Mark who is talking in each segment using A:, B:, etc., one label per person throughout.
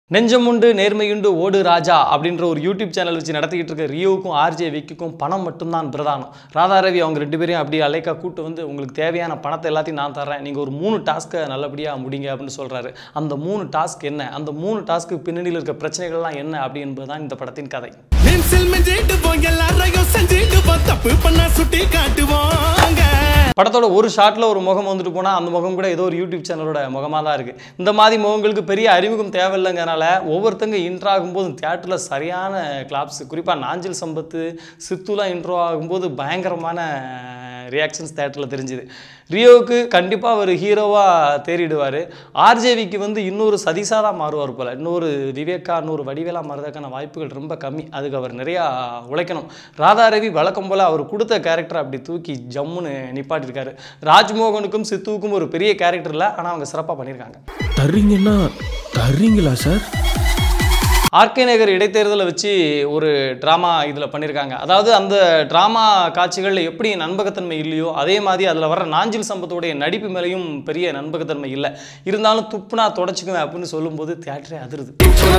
A: நெஞ்சமுண்டு நேர்மையுண்டு ஓடு ராஜா அப்படின்ற ஒரு யூடியூப் சேனல் வச்சு நடத்திக்கிட்டு இருக்க ரியோவுக்கும் ஆர்ஜே விக்கிக்கும் பணம் மட்டும்தான் பிரதானம் ராதாரவி அவங்க ரெண்டு பேரையும் அப்படியே அலைக்கா கூட்டு வந்து உங்களுக்கு தேவையான பணத்தை எல்லாத்தையும் நான் தர்றேன் நீங்கள் ஒரு மூணு டாஸ்க்கை நல்லபடியாக முடிங்க அப்படின்னு சொல்கிறாரு அந்த மூணு டாஸ்க் என்ன அந்த மூணு டாஸ்க்கு பின்னணியில் இருக்க பிரச்சனைகள்லாம் என்ன அப்படி என்பதுதான் இந்த படத்தின் கதை
B: நென்சில் மெஞ்சிடுவோம் எல்லாரையும் செஞ்சிடுவோம் தப்பு பண்ணா சுட்டி காட்டுவாங்க
A: படத்தோட ஒரு ஷாட்டில் ஒரு முகம் வந்துட்டு போனால் அந்த முகம் கூட ஏதோ ஒரு யூடியூப் சேனலோட முகமாக தான் இருக்குது இந்த மாதிரி முகங்களுக்கு பெரிய அறிமுகம் தேவையில்லைங்கிறனால ஒவ்வொருத்தங்க இன்ட்ரோ ஆகும்போது தியேட்டரில் சரியான கிளாப்ஸ் குறிப்பாக நாஞ்சில் சம்பத்து சித்துலாம் இன்ட்ரோ ஆகும்போது பயங்கரமான ரியாக்ஷன்ஸ் தேட்டரில் தெரிஞ்சுது ரியோவுக்கு கண்டிப்பாக அவர் ஹீரோவாக தேறிடுவார் ஆர்ஜேவிக்கு வந்து இன்னொரு சதீஷாக தான் மாறுவார் போல் இன்னொரு விவேக்கா இன்னொரு வடிவேலா மாறுறதுக்கான வாய்ப்புகள் ரொம்ப கம்மி அதுக்கு அவர் நிறையா உழைக்கணும் ராதாரவி வழக்கம் போல் அவர் கொடுத்த கேரக்டரை அப்படி தூக்கி ஜம்முன்னு நிப்பாட்டியிருக்காரு ராஜ்மோகனுக்கும் சித்துவுக்கும் ஒரு பெரிய கேரக்டர் இல்லை ஆனால் அவங்க சிறப்பாக பண்ணியிருக்காங்க
C: தர்றீங்கன்னா தர்றீங்களா சார்
A: ஆர்கே நகர் இடைத்தேர்தலை வச்சு ஒரு ட்ராமா இதில் பண்ணியிருக்காங்க அதாவது அந்த ட்ராமா காட்சிகளில் எப்படி நண்பகத்தன்மை இல்லையோ அதே மாதிரி அதில் வர நாஞ்சில் சம்பத்தோடைய நடிப்பு மேலேயும் பெரிய நண்பகத்தன்மை இல்லை இருந்தாலும் துப்புனா தொடச்சிக்குவேன் அப்படின்னு சொல்லும்போது தியேட்டரே அதிருது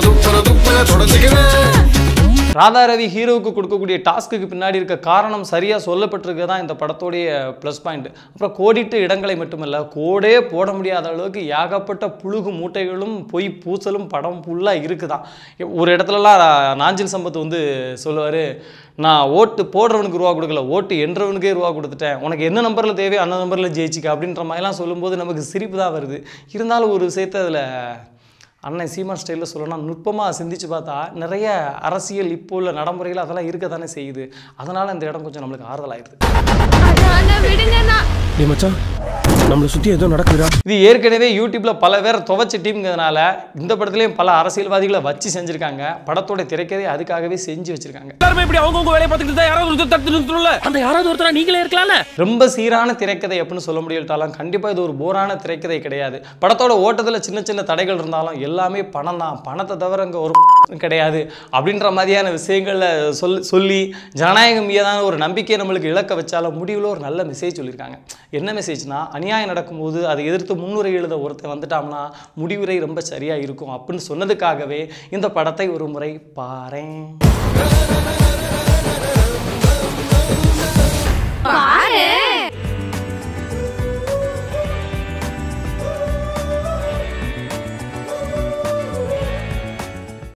A: ராதாரவி ஹீரோவுக்கு கொடுக்கக்கூடிய டாஸ்க்குக்கு பின்னாடி இருக்க காரணம் சரியாக சொல்லப்பட்டிருக்க தான் இந்த படத்தோடைய ப்ளஸ் பாயிண்ட் அப்புறம் கோடிட்ட இடங்களை மட்டுமல்ல கோடே போட முடியாத அளவுக்கு ஏகப்பட்ட புழுகு மூட்டைகளும் பொய் பூசலும் படம் ஃபுல்லாக இருக்குதான் ஒரு இடத்துலலாம் நாஞ்சில் சம்பத் வந்து சொல்லுவார் நான் ஓட்டு போடுறவனுக்கு ரூபா கொடுக்கல ஓட்டு என்றவனுக்கே ரூபா கொடுத்துட்டேன் உனக்கு என்ன நம்பரில் தேவையோ அந்த நம்பரில் ஜெயிச்சிக்க அப்படின்ற மாதிரிலாம் சொல்லும்போது நமக்கு சிரிப்பு தான் வருது இருந்தாலும் ஒரு விஷயத்தை அதில் அண்ணன் சீமான் ஸ்டைலில் சொல்லணும்னா நுட்பமாக சிந்திச்சு பார்த்தா நிறைய அரசியல் இப்போ உள்ள நடைமுறைகள் அதெல்லாம் இருக்க தானே செய்யுது அதனால் இந்த இடம் கொஞ்சம் நம்மளுக்கு ஆறுதலாயிருது
D: அண்ணா விடுங்கண்ணா
C: டேய் மச்சான் நம்மளை சுற்றி ஏதோ நடக்குதுடா
A: இது ஏற்கனவே யூடியூப்பில் பல பேர் துவைச்ச டீம்ங்கிறதுனால இந்த படத்துலையும் பல அரசியல்வாதிகளை வச்சு செஞ்சுருக்காங்க படத்தோட திரைக்கதை அதுக்காகவே செஞ்சு வச்சுருக்காங்க
C: எல்லாருமே இப்படி அவங்கவுங்க வேலையை பார்த்துக்கிட்டு தான் யாராவது ஒருத்தர் தடுத்து நிறுத்தணும்ல அந்த யாராவது ஒருத்தரா நீங்களே இருக்கலாம்ல
A: ரொம்ப சீரான திரைக்கதை அப்படின்னு சொல்ல முடியட்டாலும் கண்டிப்பாக இது ஒரு போரான திரைக்கதை கிடையாது படத்தோட ஓட்டத்தில் சின்ன சின்ன தடைகள் இருந்தாலும் எல்லாமே பணம் தான் பணத்தை தவிர அங்கே ஒரு கிடையாது அப்படின்ற மாதிரியான விஷயங்களை சொல் சொல்லி ஜனநாயகம் மீதான ஒரு நம்பிக்கையை நம்மளுக்கு இழக்க வச்சாலும் முடிவில் ஒரு நல்ல மெசேஜ் சொல்லியிருக்காங்க என்ன மெசேஜ்னா அநியாயம் நடக்கும்போது அதை எதிர்த்து முன்னுரை எழுத ஒருத்தன் வந்துட்டான்னா முடிவுரை ரொம்ப சரியாக இருக்கும் அப்படின்னு சொன்னதுக்காகவே இந்த படத்தை ஒரு முறை பாரேன்